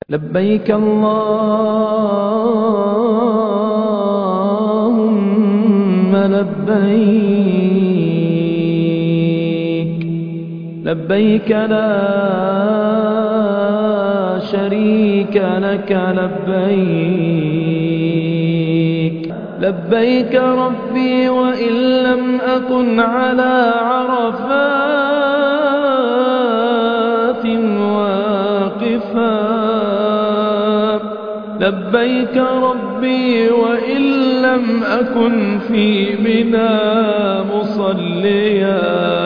لبيك اللهم لبيك لبيك لا شريك لك لبيك لبيك ربي وإن لم أكن على عرفات واقفا لبيك ربي وإن لم أكن في منى مصليا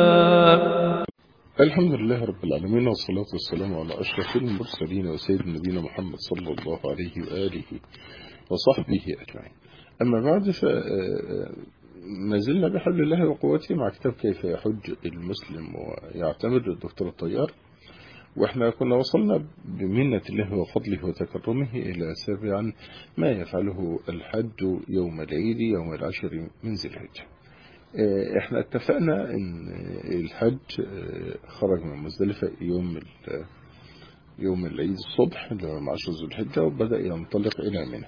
الحمد لله رب العالمين والصلاة والسلام على أشرف المرسلين وسيد نبينا محمد صلى الله عليه وآله وصحبه أجمعين أما بعد فما زلنا بحول الله وقوته مع كتاب كيف يحج المسلم ويعتمد الدكتور الطيار واحنا كنا وصلنا بمنة الله وفضله وتكرمه إلى سابعا ما يفعله الحج يوم العيد يوم العشر من ذي الحجة احنا اتفقنا ان الحج خرج من مزدلفة يوم يوم العيد الصبح اللي هو 10 ذو الحجة وبدأ ينطلق إلى منى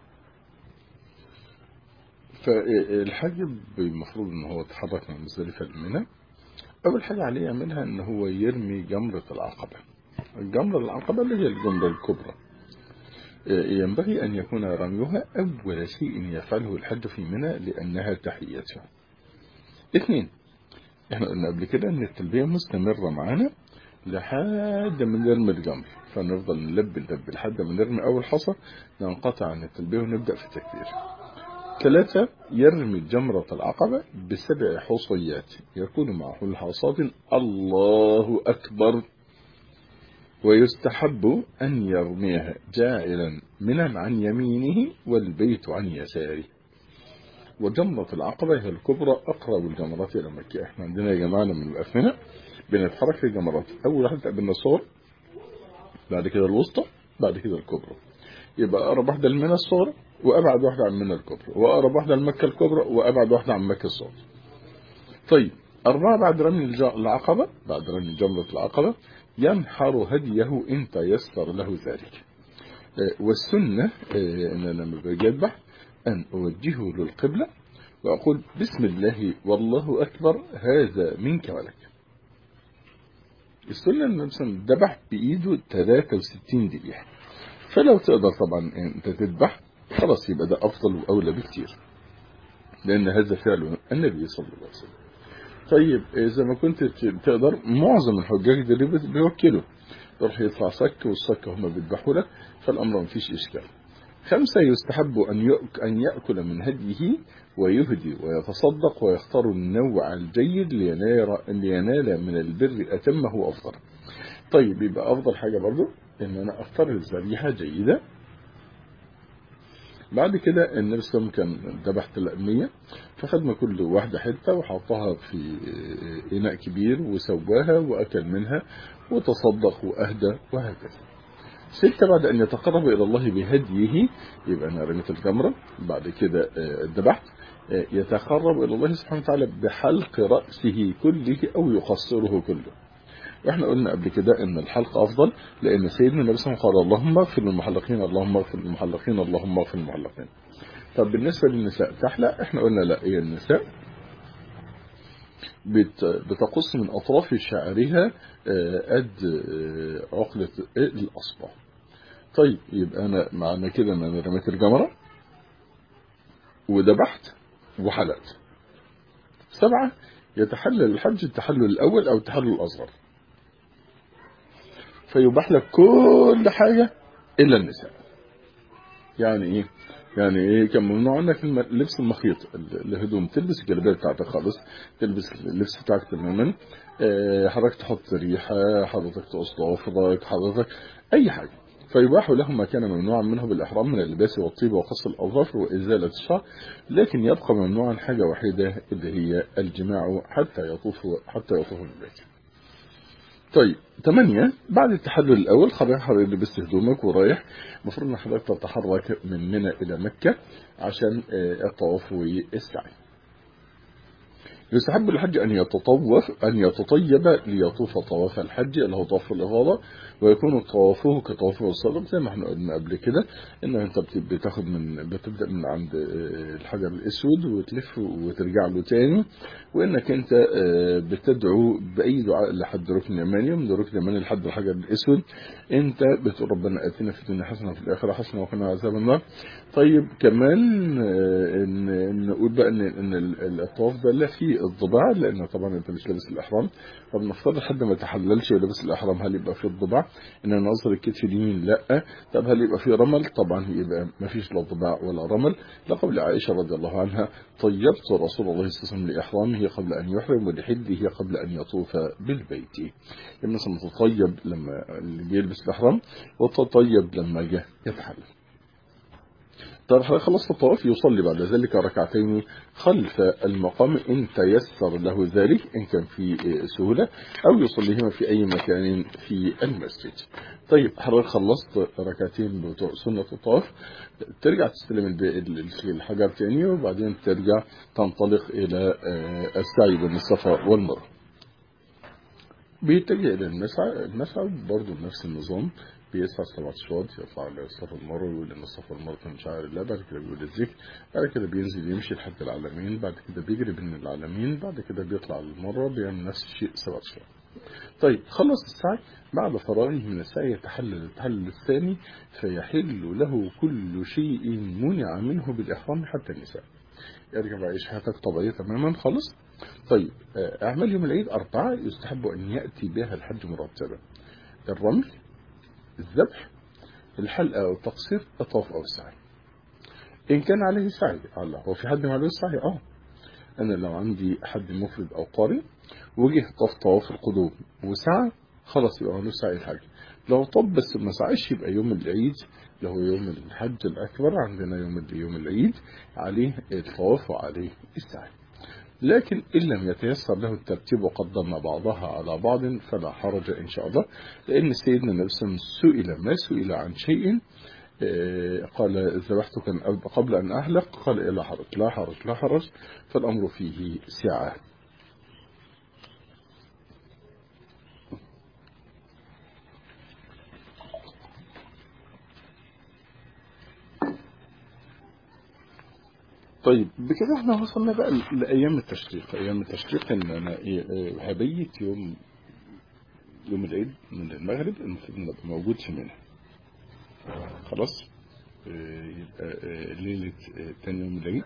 فالحج المفروض ان هو يتحرك من مزدلفة لمنى أول حاجة عليه يعملها ان هو يرمي جمرة العقبة الجمرة العقبة اللي هي الجمرة الكبرى ينبغي أن يكون رميها أول شيء يفعله الحج في منى لأنها تحيته اثنين احنا قلنا قبل كده ان التلبية مستمرة معانا لحد ما نرمي الجمر فنفضل نلبي نلبي لحد ما نرمي اول حصى ننقطع عن التلبية ونبدأ في التكبير ثلاثة يرمي جمرة العقبة بسبع حصيات يكون معه الحصاد الله أكبر ويستحب أن يرميها جاعلا منا عن يمينه والبيت عن يساره وجمرة العقبة هي الكبرى أقرب الجمرات إلى مكة احنا عندنا يا جماعة لما نبقى في هنا بنتحرك في الجمرات أول واحدة تقابلنا الصور بعد كده الوسطى بعد كده الكبرى يبقى أقرب واحدة لمنى الصغرى وأبعد واحدة عن منى الكبرى وأقرب واحدة لمكة الكبرى وأبعد واحدة عن مكة الصغرى طيب أربعة بعد رمي العقبة بعد رمي جمرة العقبة ينحر هديه إن تيسر له ذلك والسنة أن لما باجي أذبح أن أوجهه للقبلة وأقول بسم الله والله أكبر هذا منك ولك السنة أن مثلا ذبح بإيده 63 ذبيحة فلو تقدر طبعا أنت تذبح خلاص يبقى ده أفضل وأولى بكتير لأن هذا فعل النبي صلى الله عليه وسلم طيب إذا ما كنت تقدر معظم الحجاج اللي بيوكلوا يروح يطلع صك والصك هم بيذبحوا لك فالأمر ما فيش إشكال خمسة يستحب أن أن يأكل من هديه ويهدي ويتصدق ويختار النوع الجيد لينال, لينال من البر أتمه وأفضل طيب يبقى أفضل حاجة برضو إن أنا أختار الذبيحة جيدة بعد كده النبي صلى الله عليه وسلم كان ذبح تلقمية فخدنا كل واحدة حتة وحطها في إناء كبير وسواها وأكل منها وتصدق وأهدى وهكذا ستة بعد أن يتقرب إلى الله بهديه يبقى أنا رميت الجمرة بعد كده ذبحت يتقرب إلى الله سبحانه وتعالى بحلق رأسه كله أو يقصره كله واحنا قلنا قبل كده ان الحلق افضل لان سيدنا النبي صلى الله عليه وسلم قال اللهم اغفر للمحلقين اللهم اغفر للمحلقين اللهم اغفر للمحلقين طب بالنسبه للنساء تحلق احنا قلنا لا هي النساء بتقص من اطراف شعرها قد عقله الاصبع طيب يبقى انا معنى كده ان انا رميت الجمره وذبحت وحلقت سبعه يتحلل الحج التحلل الاول او التحلل الاصغر فيباح لك كل حاجة إلا النساء يعني إيه يعني إيه كان ممنوع عنك لبس المخيط الهدوم تلبس الجلابية بتاعتك خالص تلبس اللبس بتاعك تماما اه حضرتك تحط ريحة حضرتك تقص ضوافرك حضرتك أي حاجة فيباح له ما كان ممنوعا منه بالإحرام من اللباس والطيب وقص الأظافر وإزالة الشعر لكن يبقى ممنوعا حاجة وحيدة اللي هي الجماع حتى يطوف حتى يطوف بالبيت طيب ثمانية بعد التحلل الأول خلاص حضرتك لبست هدومك ورايح المفروض ان حضرتك تتحرك من منى إلى مكة عشان الطواف والسعي يستحب الحج أن يتطوف أن يتطيب ليطوف طواف الحج اللي هو طواف الإفاضة ويكون طوافه كطوافه الصادق زي ما احنا قلنا قبل كده ان انت بت- بتاخد من بتبدا من عند آه، الحجر الاسود وتلف وترجع له تاني وانك انت آه، بتدعو باي دعاء لحد ركن يماني ومن ركن يماني لحد الحجر الاسود انت بتقول ربنا اتنا في الدنيا حسنه وفي الاخره حسنه وقنا عذاب النار طيب كمان آه، ان إن نقول بقى ان ان ال- الطواف ده لا فيه الضباع لان طبعا انت مش لابس الاحرام فبنفترض حد ما تحللش ولابس الاحرام هل يبقى فيه الضباع ان انا اظهر الكتف اليمين لا طب هل يبقى فيه رمل طبعا يبقى ما فيش لا ضباع ولا رمل لقول عائشه رضي الله عنها طيبت رسول الله صلى الله عليه وسلم لاحرامه قبل ان يحرم ولحله قبل ان يطوف بالبيت يعني مثلا تطيب لما اللي بيلبس الاحرام وتطيب لما جه يتحلل طيب حضرتك خلصت الطواف يصلي بعد ذلك ركعتين خلف المقام إن تيسر له ذلك إن كان في سهولة أو يصليهما في أي مكان في المسجد طيب حضرتك خلصت ركعتين بتوع سنة الطواف ترجع تستلم الب- ال- الحجر تاني وبعدين ترجع تنطلق إلى آه، السعي بين الصفا والمروة بيتجه إلى المسعى المسعى برضه بنفس النظام بيسعى سبع أشواط يطلع على الصفا والمروة ويقول إن الصفا والمروة من شعائر الله بعد كده بيقول الذكر بعد كده بينزل يمشي لحد العالمين بعد كده بيجري بين العالمين بعد كده بيطلع على المروة بيعمل نفس الشيء سبع أشواط طيب خلص السعي بعد فراغه من السعي يتحلل التحلل الثاني فيحل له كل شيء منع منه بالإحرام حتى النساء يرجع بقى يعيش حياتك طبيعية تماما خالص طيب آه، أعمال يوم العيد أربعة يستحب أن يأتي بها الحج مرتبا الرمل الذبح الحلقة أو التقصير الطواف أو السعي إن كان عليه سعي الله هو في حد ما عليه سعي اه أنا لو عندي حد مفرد أو قارئ وجه طاف طواف القدوم وسعى خلاص يبقى له سعي الحج لو طب بس ما سعيش يبقى يوم العيد اللي هو يوم الحج الأكبر عندنا يوم يوم العيد عليه الطواف وعليه السعي لكن إن لم يتيسر له الترتيب وقدمنا بعضها على بعض فلا حرج إن شاء الله لأن سيدنا النبي صلى الله عليه وسلم سئل ما سئل عن شيء آه، قال ذبحت كان قبل أن أحلق قال إيه لا حرج لا حرج لا حرج فالأمر فيه سعة طيب بكده احنا وصلنا بقى لأيام التشريق أيام التشريق إن أنا إيه، آه، هبيت يوم يوم العيد من المغرب المفروض إن أبقى موجود في منى خلاص آه، يبقى آه، ليلة آه، تاني يوم العيد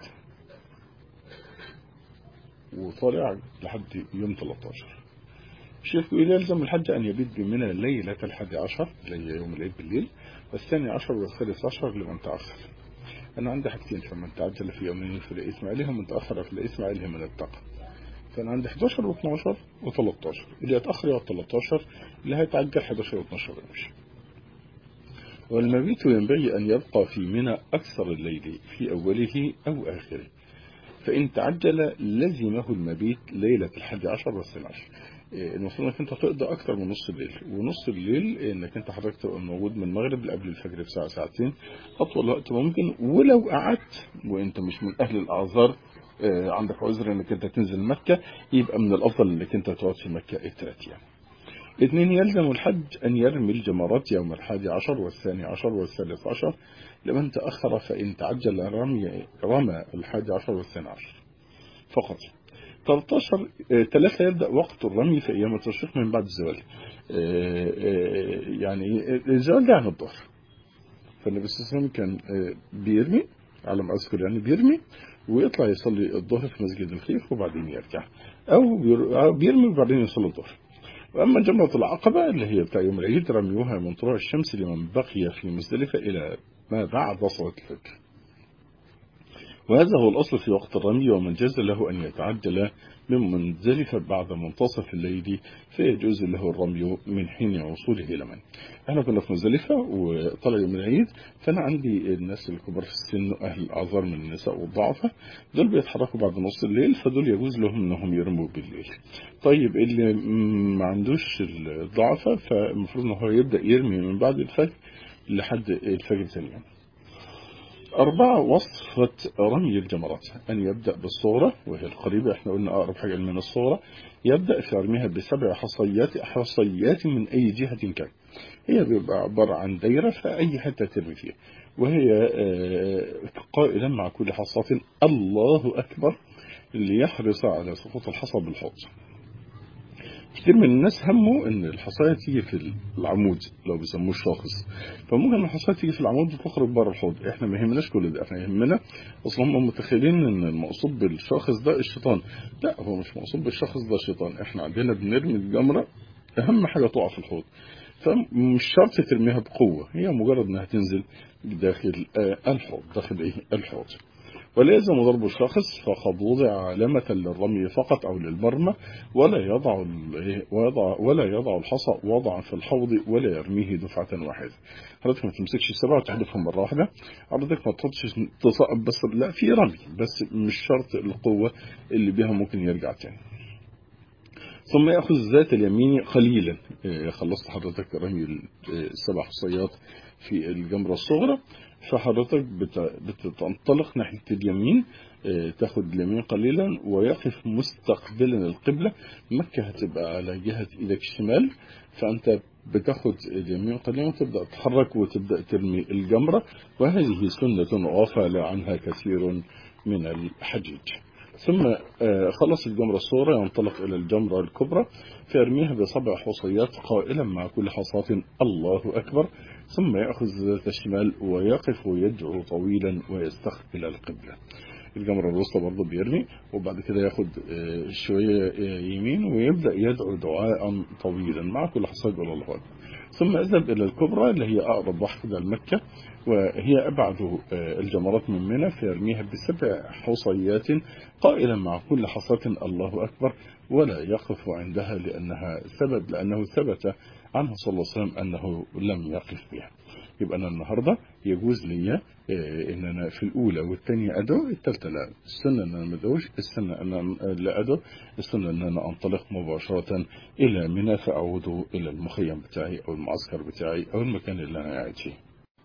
وطالع لحد يوم 13 الشيخ بيقول يلزم الحج أن يبيت بمنى ليلة الحادي عشر اللي هي يوم العيد بالليل والثاني عشر والثالث عشر لمن تأخر أنا عندي حاجتين فمن تعجل في يومين فلا إثم عليه ومن تأخر فلا إثم عليه من اتقى فأنا عندي 11 و12 و13 اللي يتأخر يقعد 13 اللي هيتعجل 11 و12 يمشي والمبيت ينبغي أن يبقى في منى أكثر الليل في أوله أو آخره فإن تعجل لزمه المبيت ليلة الحادي عشر والثاني عشر إيه، المفروض انك انت تقضي اكتر من نص الليل ونص الليل انك انت حضرتك تبقى موجود من المغرب قبل الفجر بساعه ساعتين اطول وقت ممكن ولو قعدت وانت مش من اهل الاعذار آه، عندك عذر انك انت تنزل مكه يبقى من الافضل انك انت تقعد في مكه الثلاث ايام اثنين يلزم الحج أن يرمي الجمرات يوم الحادي عشر والثاني عشر والثالث عشر لمن تأخر فإن تعجل رمي رمى الحادي عشر والثاني عشر فقط 13 آه، ثلاثة يبدأ وقت الرمي في أيام التشريق من بعد الزوال آه، آه، يعني الزوال ده عن الظهر فالنبي صلى الله عليه وسلم كان آه، بيرمي على ما أذكر يعني بيرمي ويطلع يصلي الظهر في مسجد الخيف وبعدين يرجع أو بير- أو بيرمي وبعدين يصلي الظهر وأما جمرة العقبة اللي هي بتاع يوم العيد رميوها من طلوع الشمس لمن بقي في مزدلفة إلى ما بعد صلاة الفجر وهذا هو الأصل في وقت الرمي ومن جاز له أن يتعجل من منزلفة بعد منتصف الليل فيجوز له الرمي من حين وصوله إلى من احنا كنا في مزدلفة وطلع يوم العيد فأنا عندي الناس الكبار في السن وأهل الأعذار من النساء والضعفة دول بيتحركوا بعد نص الليل فدول يجوز لهم أنهم يرموا بالليل طيب اللي ما عندوش الضعفة فالمفروض أنه هو يبدأ يرمي من بعد الفجر لحد الفجر ثاني يوم أربعة وصفة رمي الجمرات أن يبدأ بالصورة وهي القريبة احنا قلنا أقرب حاجة من الصورة يبدأ في رميها بسبع حصيات حصيات من أي جهة كان هي بيبقى عبارة عن دايرة في أي حتة ترمي فيها وهي قائلا مع كل حصاة الله أكبر ليحرص على سقوط الحصى بالحوض كتير من الناس همه ان الحصايه تيجي في العمود لو بيسموه الشاخص فممكن الحصايه تيجي في العمود وتخرج بره الحوض احنا ما يهمناش كل ده احنا يهمنا اصلا هم متخيلين ان المقصود بالشاخص ده الشيطان لا هو مش مقصود بالشخص ده الشيطان احنا عندنا بنرمي الجمره اهم حاجه تقع في الحوض فمش شرط ترميها بقوه هي مجرد انها تنزل داخل الحوض داخل ايه الحوض ولا يلزم ضرب الشخص فقد وضع علامة للرمي فقط أو للمرمى ولا يضع ويضع ولا يضع الحصى وضعا في الحوض ولا يرميه دفعة واحدة. حضرتك ما تمسكش السبعة وتحدفهم مرة واحدة. حضرتك ما تحطش تصقب بس لا في رمي بس مش شرط القوة اللي بها ممكن يرجع تاني. ثم يأخذ ذات اليمين قليلا خلصت حضرتك رمي السبع حصيات في الجمرة الصغرى فحضرتك بتنطلق ناحية اليمين تاخد اليمين قليلا ويقف مستقبلا القبلة مكة هتبقى على جهة ايدك الشمال فانت بتاخد اليمين قليلا وتبدأ تتحرك وتبدأ ترمي الجمرة وهذه سنة غفل عنها كثير من الحجيج ثم خلص الجمرة الصغرى ينطلق إلى الجمرة الكبرى فيرميها بسبع حصيات قائلا مع كل حصاة الله أكبر ثم يأخذ ذات الشمال ويقف ويدعو طويلا ويستقبل القبلة الجمرة الوسطى برضه بيرمي وبعد كده ياخد شوية يمين ويبدأ يدعو دعاء طويلا مع كل حصاة يقول الله أكبر ثم اذهب إلى الكبرى اللي هي أقرب واحدة لمكة وهي أبعد الجمرات من منى فيرميها بسبع حصيات قائلا مع كل حصاة الله أكبر ولا يقف عندها لأنها ثبت لأنه ثبت عنه صلى الله عليه وسلم أنه لم يقف بها يبقى أنا النهاردة يجوز لي إن أنا في الأولى والثانية أدعو الثالثة لا السنة أن أنا ما أدعوش السنة أن أنا لا أدعو السنة أن أنا أنطلق مباشرة إلى منى فأعود إلى المخيم بتاعي أو المعسكر بتاعي أو المكان اللي أنا قاعد فيه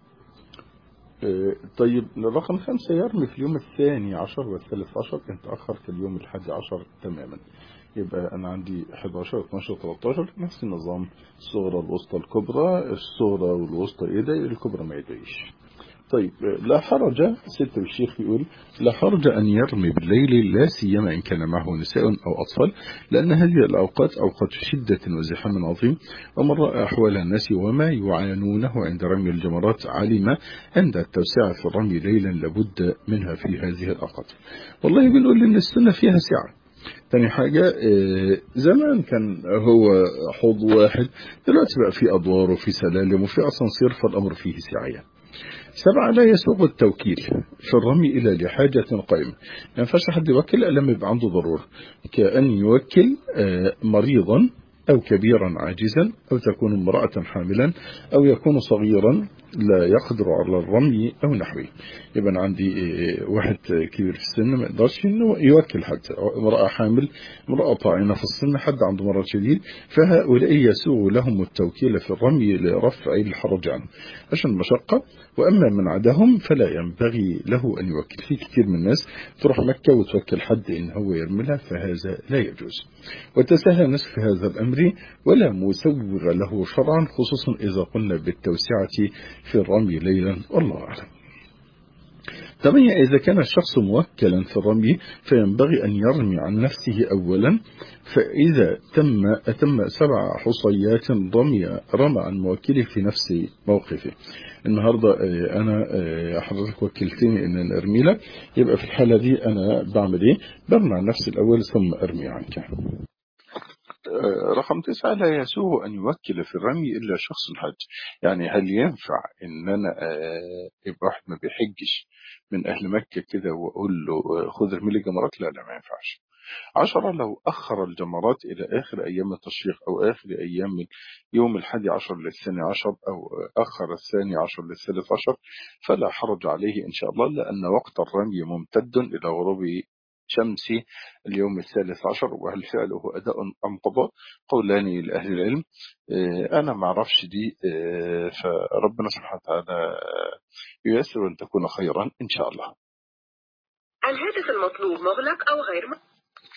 طيب رقم خمسة يرمي في اليوم الثاني عشر والثالث عشر انت أخر في اليوم الحادي عشر تماما يبقى أنا عندي 11 12 13 نفس النظام الصغرى الوسطى الكبرى الصغرى والوسطى إيدي الكبرى ما يديش طيب لا حرج ست الشيخ يقول لا حرج أن يرمي بالليل لا سيما إن كان معه نساء أو أطفال لأن هذه الأوقات أوقات شدة وزحام عظيم ومن رأى أحوال الناس وما يعانونه عند رمي الجمرات علم أن التوسعة في الرمي ليلا لابد منها في هذه الأوقات والله بنقول إن السنة فيها سعة تاني حاجة زمان كان هو حوض واحد دلوقتي بقى في أدوار وفي سلالم وفي أسانسير فالأمر فيه سعية سبعة لا يسوغ التوكيل في الرمي إلى لحاجة قائمة ما ينفعش حد يوكل إلا لما يبقى عنده ضرورة كأن يوكل مريضا أو كبيرا عاجزا أو تكون امرأة حاملا أو يكون صغيرا لا يقدر على الرمي أو نحوه يبقى أنا عندي واحد كبير في السن ما يقدرش إنه يوكل حد امرأة حامل امرأة طاعنة في السن حد عنده مرض شديد فهؤلاء يسوغ لهم التوكيل في الرمي لرفع الحرج عنه عشان المشقة وأما من عداهم فلا ينبغي له أن يوكل في كثير من الناس تروح مكة وتوكل حد إن هو يرمي لها فهذا لا يجوز وتساهل الناس في هذا الأمر ولا مسوغ له شرعا خصوصا إذا قلنا بالتوسعة في الرمي ليلا والله أعلم ثمانية إذا كان الشخص موكلا في الرمي فينبغي أن يرمي عن نفسه أولا فإذا تم أتم سبع حصيات رمي رمى عن موكله في نفس موقفه النهاردة أنا حضرتك وكلتني أن أنا أرمي لك يبقى في الحالة دي أنا بعمل إيه برمي عن نفسي الأول ثم أرمي عنك رقم تسعة لا يسوه أن يوكل في الرمي إلا شخص الحج يعني هل ينفع إن أنا يبقى واحد ما بيحجش من أهل مكة كده وأقول له خذ ارمي لي جمرات لا لا ما ينفعش عشرة لو أخر الجمرات إلى آخر أيام التشريق أو آخر أيام يوم الحادي عشر للثاني عشر أو أخر الثاني عشر للثالث عشر فلا حرج عليه إن شاء الله لأن وقت الرمي ممتد إلى غروب شمس اليوم الثالث عشر وهل فعله أداء أم قضاء قولان لأهل العلم أنا ما أعرفش دي فربنا سبحانه وتعالى ييسر أن تكون خيرا إن شاء الله الهاتف المطلوب مغلق أو غير مغلق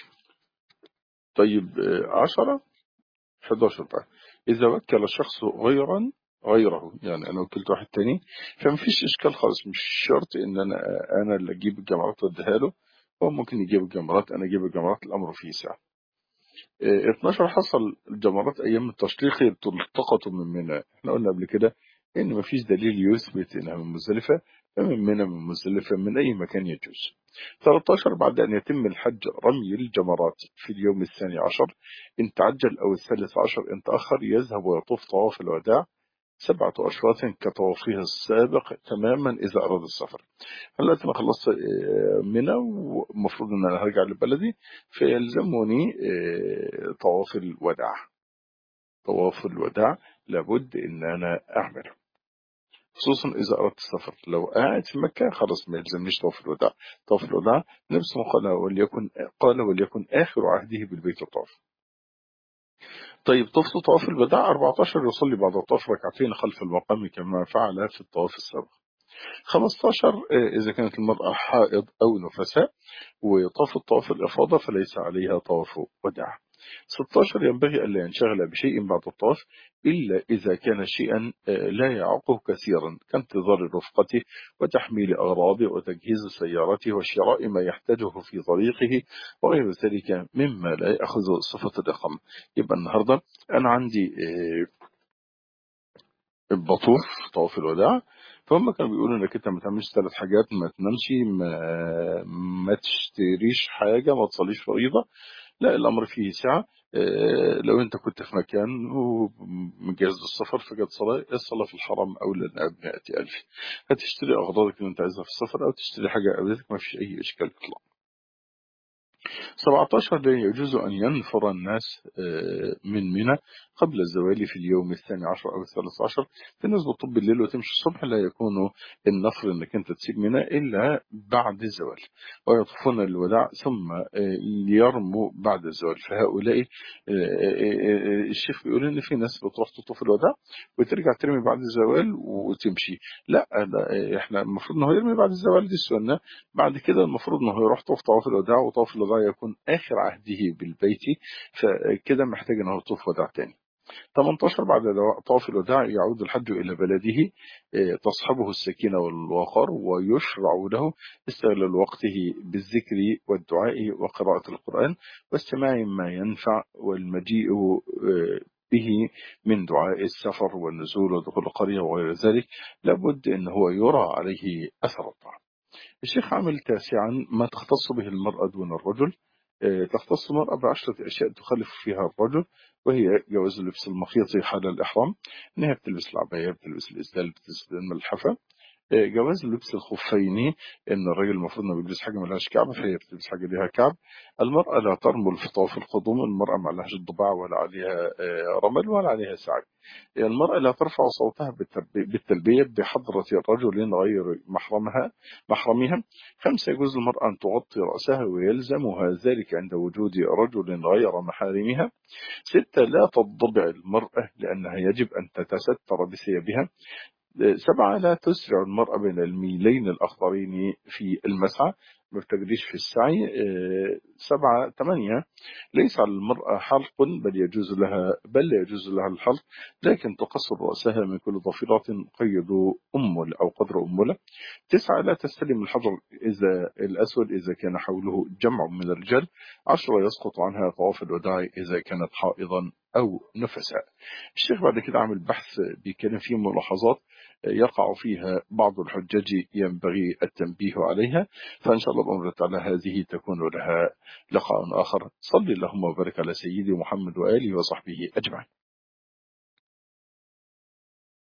طيب عشرة 11 بقى إذا وكل الشخص غيرا غيره يعني أنا وكلت واحد تاني فمفيش إشكال خالص مش شرط إن أنا أنا اللي أجيب الجمرات وأديها له هو ممكن يجيب الجمرات أنا أجيب الجمرات الأمر فيه ساعة 12 حصل الجمرات أيام التشليق تلتقط من منى احنا قلنا قبل كده إن مفيش دليل يثبت إنها من مزدلفة فمن منى من مزدلفة من أي مكان يجوز 13 بعد أن يتم الحج رمي الجمرات في اليوم الثاني عشر إن تعجل أو الثالث عشر إن تأخر يذهب ويطوف طواف الوداع سبعة أشواط كطوافه السابق تماما إذا أراد السفر هلا أنا خلصت منى ومفروض أن أنا هرجع لبلدي فيلزمني طواف الوداع طواف الوداع لابد أن أنا أعمله خصوصا إذا أردت السفر لو قاعد في مكة خلاص ما يلزمنيش طواف الوداع طواف الوداع نفس ما قال وليكن قال وليكن آخر عهده بالبيت الطواف طيب طفت طواف الوداع 14 يصلي بعد الطواف ركعتين خلف المقام كما فعل في الطواف السابق 15 إذا كانت المرأة حائض أو نفساء وطاف الطواف الإفاضة فليس عليها طواف وداع 16 ينبغي ألا ينشغل بشيء بعد الطواف إلا إذا كان شيئا لا يعوقه كثيرا كانتظار رفقته وتحميل أغراضه وتجهيز سيارته وشراء ما يحتاجه في طريقه وغير ذلك مما لا يأخذ صفة الإقامة يبقى النهاردة أنا عندي بطوف طواف الوداع فهم كانوا بيقولوا انك انت ما تعملش ثلاث حاجات ما تنامش ما, ما تشتريش حاجه ما تصليش فريضه لا الامر فيه سعه لو انت كنت في مكان ومجهز للسفر فجت صلاه الصلاه في الحرم اولى ب 100000 هتشتري اغراضك اللي انت عايزها في السفر او تشتري حاجه قابلتك ما فيش اي اشكال اطلاقا 17 لا يجوز أن ينفر الناس من منى قبل الزوال في اليوم الثاني عشر أو الثالث عشر بالنسبة طب الليل وتمشي الصبح لا يكون النفر أنك أنت تسيب منى إلا بعد الزوال ويطوفون الوداع ثم يرموا بعد الزوال فهؤلاء الشيخ بيقول إن في ناس بتروح تطوف الوداع وترجع ترمي بعد الزوال وتمشي لا, لا احنا المفروض انه يرمي بعد الزوال دي السنة بعد كده المفروض انه يروح طوف طواف الوداع وطواف الوداع يكون آخر عهده بالبيت فكده محتاج انه يطوف وداع تاني 18 بعد طواف الوداع يعود الحج إلى بلده تصحبه السكينة والوقار ويشرع له استغلال وقته بالذكر والدعاء وقراءة القرآن واستماع ما ينفع والمجيء به من دعاء السفر والنزول ودخول القرية وغير ذلك لابد أن هو يرى عليه أثر الطاعة الشيخ عامل تاسعا ما تختص به المرأة دون الرجل تختص المرأة بعشرة أشياء تخالف فيها الرجل وهي جواز لبس المخيط حال الإحرام إنها بتلبس العباية بتلبس الإسدال بتلبس الملحفة جواز لبس الخفين ان الراجل المفروض انه بيلبس حاجه ما لهاش كعب فهي بتلبس حاجه ليها كعب المراه لا ترمل في طواف القدوم المراه ما لهاش ضباع ولا عليها رمل ولا عليها سعي المراه لا ترفع صوتها بالتلبيه بحضره الرجل غير محرمها محرمها خمسه يجوز المراه ان تغطي راسها ويلزمها ذلك عند وجود رجل غير محارمها سته لا تضبع المراه لانها يجب ان تتستر بثيابها سبعة لا تسرع المرأة بين الميلين الأخضرين في المسعى ما بتجريش في السعي سبعة ثمانية ليس على المرأة حلق بل يجوز لها بل يجوز لها الحلق لكن تقصر رأسها من كل ضفيرات قيد أمل أو قدر أملة تسعة لا تستلم الحجر إذا الأسود إذا كان حوله جمع من الرجال عشرة يسقط عنها طواف الوداع إذا كانت حائضا أو نفساء الشيخ بعد كده عمل بحث بيتكلم فيه ملاحظات يقع فيها بعض الحجاج ينبغي التنبيه عليها فإن شاء الله بأمر تعالى هذه تكون لها لقاء آخر صلي اللهم وبارك على سيدي محمد وآله وصحبه أجمعين